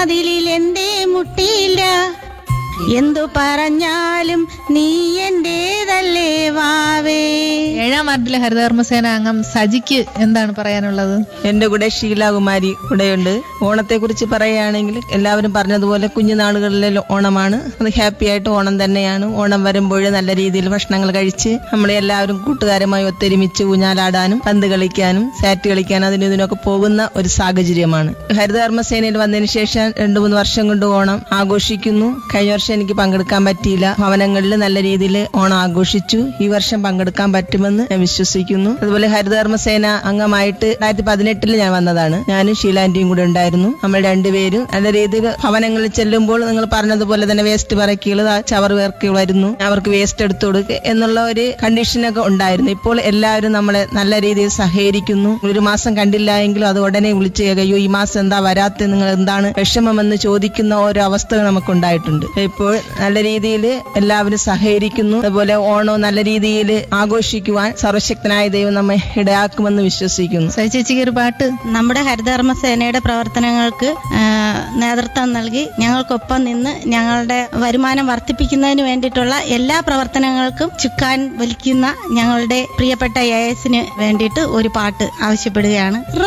വാതിലിൽ എന്തേ മുട്ടിയില്ല എന്തു പറഞ്ഞാലും നീ എന്റേതല്ലേ വാവേ ഏഴാം വാർഡിലെ ഹരിതകർമ്മസേന അംഗം സജിക്ക് എന്താണ് പറയാനുള്ളത് എന്റെ കൂടെ ഷീലാകുമാരി കൂടെയുണ്ട് ഓണത്തെ കുറിച്ച് പറയുകയാണെങ്കിൽ എല്ലാവരും പറഞ്ഞതുപോലെ കുഞ്ഞുനാളുകളിലെ ഓണമാണ് അത് ഹാപ്പി ആയിട്ട് ഓണം തന്നെയാണ് ഓണം വരുമ്പോൾ നല്ല രീതിയിൽ ഭക്ഷണങ്ങൾ കഴിച്ച് നമ്മളെ എല്ലാവരും കൂട്ടുകാരുമായി ഒത്തൊരുമിച്ച് ഊഞ്ഞാലാടാനും പന്ത് കളിക്കാനും സാറ്റ് കളിക്കാനും അതിനും ഇതിനൊക്കെ പോകുന്ന ഒരു സാഹചര്യമാണ് ഹരിതകർമ്മസേനയിൽ വന്നതിന് ശേഷം രണ്ടു മൂന്ന് വർഷം കൊണ്ട് ഓണം ആഘോഷിക്കുന്നു കഴിഞ്ഞ വർഷം എനിക്ക് പങ്കെടുക്കാൻ പറ്റിയില്ല ഭവനങ്ങളിൽ നല്ല രീതിയിൽ ഓണം ആഘോഷിച്ചു ഈ വർഷം പങ്കെടുക്കാൻ പറ്റുമെന്ന് ഞാൻ വിശ്വസിക്കുന്നു അതുപോലെ ഹരിതകർമ്മസേന അംഗമായിട്ട് രണ്ടായിരത്തി പതിനെട്ടിൽ ഞാൻ വന്നതാണ് ഞാനും ഷീലാന്റിയും കൂടെ ഉണ്ടായിരുന്നു നമ്മൾ രണ്ടുപേരും നല്ല രീതിയിൽ ഭവനങ്ങളിൽ ചെല്ലുമ്പോൾ നിങ്ങൾ പറഞ്ഞതുപോലെ തന്നെ വേസ്റ്റ് പറക്കികൾ ചവർ വേർക്കി വരുന്നു അവർക്ക് വേസ്റ്റ് എടുത്തു കൊടുക്കുക എന്നുള്ള ഒരു കണ്ടീഷനൊക്കെ ഉണ്ടായിരുന്നു ഇപ്പോൾ എല്ലാവരും നമ്മളെ നല്ല രീതിയിൽ സഹകരിക്കുന്നു ഒരു മാസം കണ്ടില്ല എങ്കിലും അത് ഉടനെ വിളിച്ച് അയ്യോ ഈ മാസം എന്താ വരാത്ത നിങ്ങൾ എന്താണ് വിഷമമെന്ന് ചോദിക്കുന്ന ഓരോ അവസ്ഥകൾ നമുക്ക് ഉണ്ടായിട്ടുണ്ട് ഇപ്പോൾ നല്ല രീതിയിൽ എല്ലാവരും സഹകരിക്കുന്നു അതുപോലെ ഓണം നല്ല രീതിയിൽ ആഘോഷിക്കുവാൻ സർവശക്തനായ ദൈവം നമ്മെ ഇടയാക്കുമെന്ന് വിശ്വസിക്കുന്നു സജി ചേച്ചിക്ക് ഒരു പാട്ട് നമ്മുടെ ഹരിതകർമ്മസേനയുടെ പ്രവർത്തനങ്ങൾക്ക് ആ, നേതൃത്വം നൽകി ഞങ്ങൾക്കൊപ്പം നിന്ന് ഞങ്ങളുടെ വരുമാനം വർദ്ധിപ്പിക്കുന്നതിന് വേണ്ടിയിട്ടുള്ള എല്ലാ പ്രവർത്തനങ്ങൾക്കും ചുക്കാൻ വലിക്കുന്ന ഞങ്ങളുടെ പ്രിയപ്പെട്ട എ എസിന് വേണ്ടിയിട്ട് ഒരു പാട്ട് ആവശ്യപ്പെടുകയാണ്